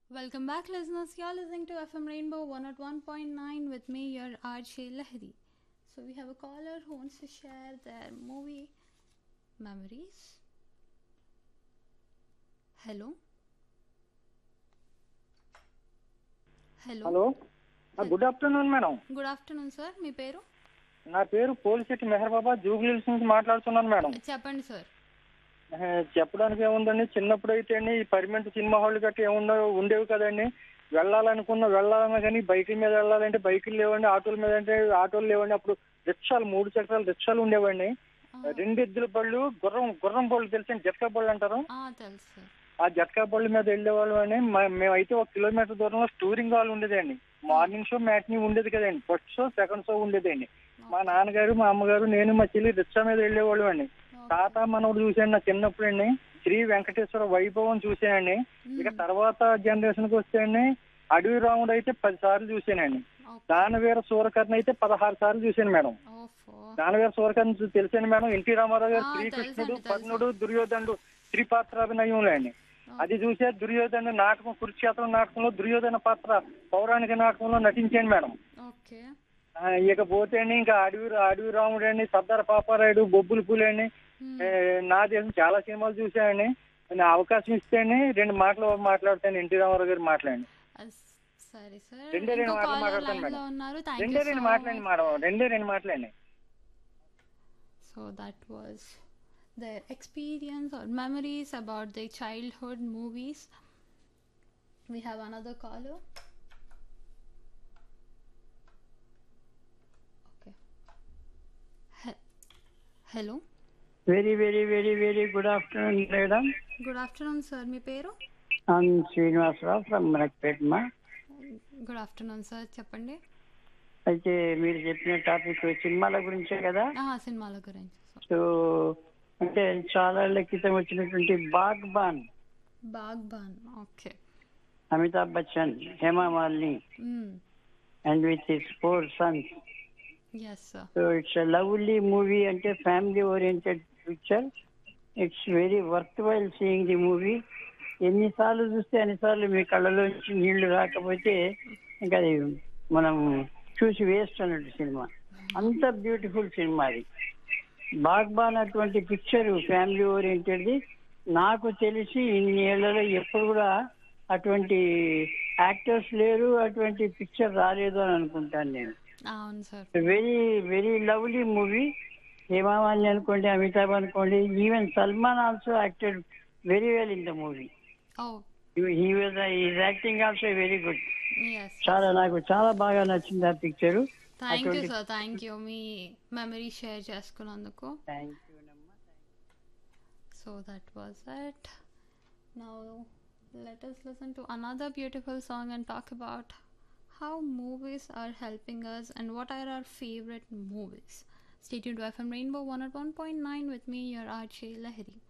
Welcome back, listeners. You're listening to FM Rainbow 101.9 with me, your RJ Lahiri. So, we have a caller who wants to share their movie memories. Hello? Hello hello good afternoon madam good afternoon sir మీ పేరు నా పేరు పోలిశెట్టి మెహర్ బాబా జూబ్లీహిల్స్ నుంచి మాట్లాడుతున్నాను madam చెప్పండి sir ఆ, చెప్పడానికి ఏముందండి చిన్నప్పుడు అయితే అండి ఈ పర్మనెంట్ సినిమా హాల్ గట్రా ఏముండో ఉండేవి కదండి వెళ్ళాలనుకున్న వెళ్ళాలన్నా కానీ బైకుల మీద వెళ్ళాలంటే బైకులు లేవండి ఆటోల మీద అంటే ఆటోలు లేవండి అప్పుడు రిక్షాలు మూడు చక్రాల రిక్షాలు ఉండేవండి రెండు ఎద్దుల బళ్ళు గుర్రం గుర్రం బళ్ళు తెలుసండి జట్కా బళ్ళు అంటారు ఆ, తెలుసు సార్ ఆ జట్కా బళ్ళ మీద వెళ్ళేవాళ్ళం అని మ- మేమైతే ఒక కిలోమీటర్ దూరంలో టూరింగ్ హాల్ ఉండేదండి మార్నింగ్ షో మ్యాట్నీ ఉండేది కదండి ఫస్ట్ షో సెకండ్ షో ఉండేదండి మా నాన్నగారు మా అమ్మగారు నేను మా చెల్లి రిక్షా మీద వెళ్ళేవాళ్ళం అండి తాత మనవడు చూశాను నా చిన్నప్పుడు అండి శ్రీ వెంకటేశ్వర వైభవం చూశానండి ఇక తర్వాత జనరేషన్ కి వస్తే అండి అడవి రాముడు అయితే పది సార్లు చూశానండి దానవీర సూరకర్ణ అయితే పదహారు సార్లు చూశాను మేడం ఓఫో దానవీర సూరకర్ణ చూ- తెలుసండి మేడం ఎన్టీ రామారావు గారు ఆ, శ్రీకృష్ణుడు తెలుసండి, తెలుసు. కర్ణుడు దుర్యోధనుడు త్రిపాత్రాభినయంలో అండి అది చూసే దుర్యోధన నాటకం కురుక్షేత్రం నాటకంలో దుర్యోధన పాత్ర పౌరాణిక నాటకంలో నటించాను మేడం ఓకే ఆ, ఇకపోతే అండి ఇంకా అడవి అడవి రాముడు అండి సర్దార్ పాపారాయుడు బొబ్బుల పూలు అండి ఏ, నా దేశం చాలా సినిమాలు చూశానండి నా అవకాశం ఇస్తే అండి రెండు మాటలు మాట్లాడతాను ఎన్టీ రామారావు గారు మాట్లాడండి సరే సార్ రెండే రెండు ఇంకో మాటలు కాలర్ మాట్లాడతాను లైన్ లో మేడం. ఉన్నారు థ్యాంక్ రెండే యూ రెండు సో మాట్లాడండి మేడం రెండే రెండు మాట్లాడండి So that was their experience or memories about their childhood movies. We have another caller. Okay. He- Hello. Very very very very good afternoon madam Good afternoon, sir. మీ పేరు I'm Srinivasarao from మనక్పేట్మ good afternoon sir చెప్పండి అయితే మీరు చెప్పిన topic సినిమాల గురించే కదా ఆ, సినిమాల గురించి సో అంటే చాలా ఏళ్ల క్రితం వచ్చినటువంటి Baghban Baghban okay Amitabh Bachchan Hema Malini and with his four sons yes sir so it's lovely movie అంటే family oriented picture it's very worthwhile seeing the movie ఎన్నిసార్లు చూస్తే అన్నిసార్లు మీ కళ్ళలోంచి నీళ్లు రాకపోతే ఇంకా అది మనం చూసి వేస్ట్ అన్నట్టు సినిమా అంత బ్యూటిఫుల్ సినిమా అది బాగ్బాన్ అటువంటి పిక్చర్ ఫ్యామిలీ ఓరియంటెడ్ది నాకు తెలిసి ఇన్ని ఏళ్లలో ఎప్పుడు కూడా అటువంటి యాక్టర్స్ లేరు అటువంటి పిక్చర్ రాలేదు అని అనుకుంటాను నేను అవును sir very very lovely movie Hemamalini అనుకోండి అమితాబ్ అనుకోండి even Salman also acted very well in the movie oh he was is acting also very good yes చాలా నాకు చాలా బాగా నచ్చింది ఆ పిక్చర్ థ్యాంక్ యూ అటువంటి- సార్ థ్యాంక్ యూ మీ మెమరీ షేర్ చేసుకున్నందుకు thank you so that was it now let us listen to another beautiful song and talk about how movies are helping us and what are our favorite movies. Stay tuned to FM Rainbow 101.9 with me, your RJ Lahiri.